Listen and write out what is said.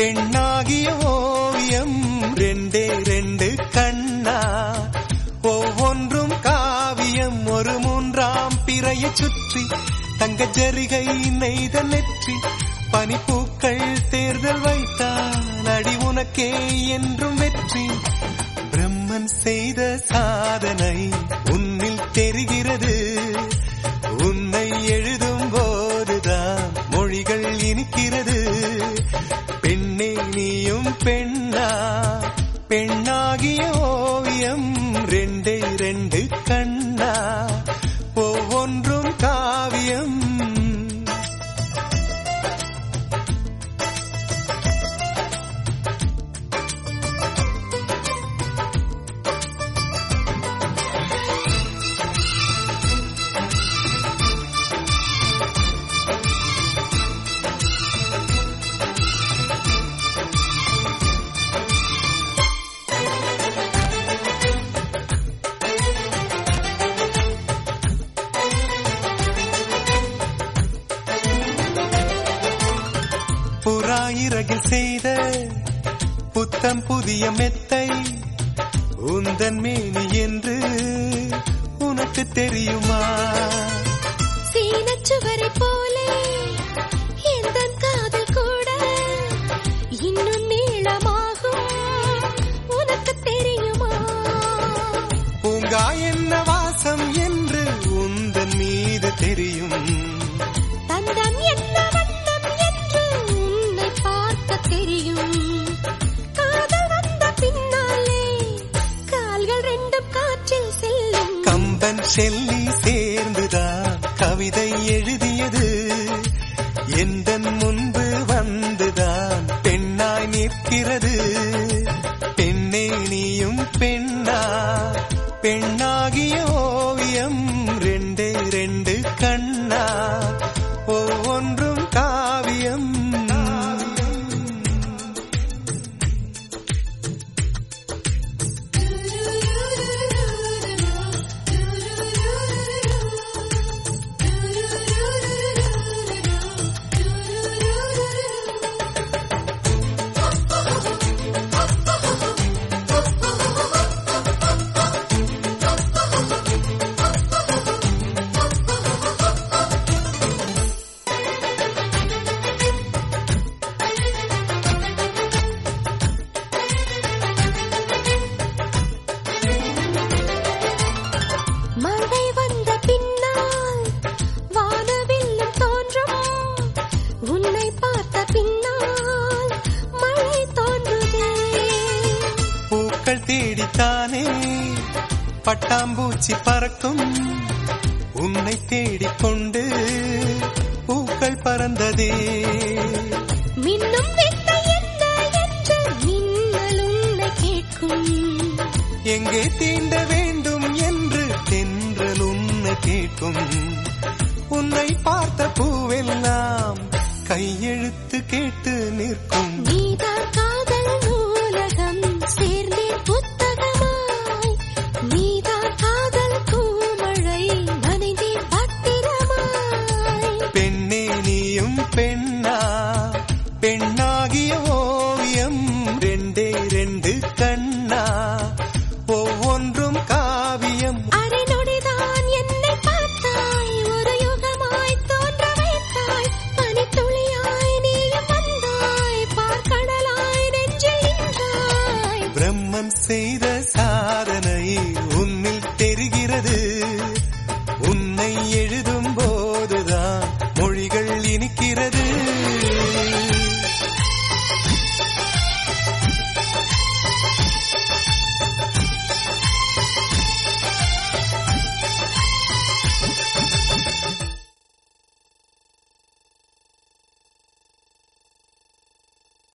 பெண்ணாகிய ஓவியம் ரெண்டே ரெண்டு கண்ணா ஒவ்வொன்றும் காவியம் ஒரு மூன்றாம் பிறையை சுற்றி தங்க ஜரிகை நெய்த நெற்றி பனிப்பூக்கள் தேர்தல் வைத்தான் அடி உனக்கே என்றும் வெற்றி பிரம்மன் செய்த சாதனை உன்னில் தெரிகிறது உன்னை எழுதும் போதுதான் மொழிகள் இனிக்கிறது பெண்ணே நீயும் பெண்ணா பெண்ணாகிய ஓவியம் ரெண்டே ரெண்டு கண்ணா ஒவ்வொன்றும் காவியம் புறாயிரகில் செய்த புத்தம் புதிய மெத்தை உந்தன் மேனி என்று உனக்கு தெரியுமா சீனச்சுவரை போலே எந்தன் காதல் கூட இன்னும் நீளமாகும் உனக்கு தெரியுமா பூங்கா என்ன வாசம் என்று உந்தன் மீது தெரியும் தந்தம் என்ன வண்ணம் என்று உன்னை பார்க்க தெரியும் காதல் வந்த பின்னாலே கால்கள் ரெண்டும் காற்றில் செல்லும் கம்பன் செல்லி சேர்ந்துதான் கவிதை எழுதியது எந்தன் முன்பு வந்துதான் பெண்ணாய் நிற்கிறது பெண்ணே நீயும் பெண்ணா பெண்ணாகிய ஓவியம் ரெண்டே ரெண்டு கண்ணா ஒவ்வொன்றும் காவியம் மழை வந்த பின்னால் வானவில்லும் தோன்றும் உன்னை பார்த்த பின்னால் மழை தோன்றுதே பூக்கள் தேடித்தானே பட்டாம்பூச்சி பறக்கும் உன்னை தேடிக்கொண்டு பூக்கள் பறந்ததே மின்னும் வித்தை என்ன என்று மின்னல் உன்னை கேட்கும் எங்கே தீண்ட வேண்டும் என்று தென்றல் உன்னை கேட்கும் உன்னை பார்த்த பூவெல்லாம் கையெழுத்து கேட்டு நிற்கும் நீதான் காதல் நூலகம் சேர்ந்தே புத்தகமாய் நீதான் காதல் பூமழை நனைந்தே பத்திரமாய் பெண்ணே நீயும் பெண்ணா பெண்ணாகிய ஓவியம் ரெண்டே ரெண்டு கண்ணா ஒவ்வொன்றும் காவியம் அரை நொடிதான் என்னை பார்த்தாய் ஒரு யுகமாய் தோன்ற வைத்தாய் பனித்துளியாய் நீயும் வந்தாய் பார்க்கடலாய் நெஞ்சில் நின்றாய் பிரம்மன் செய்த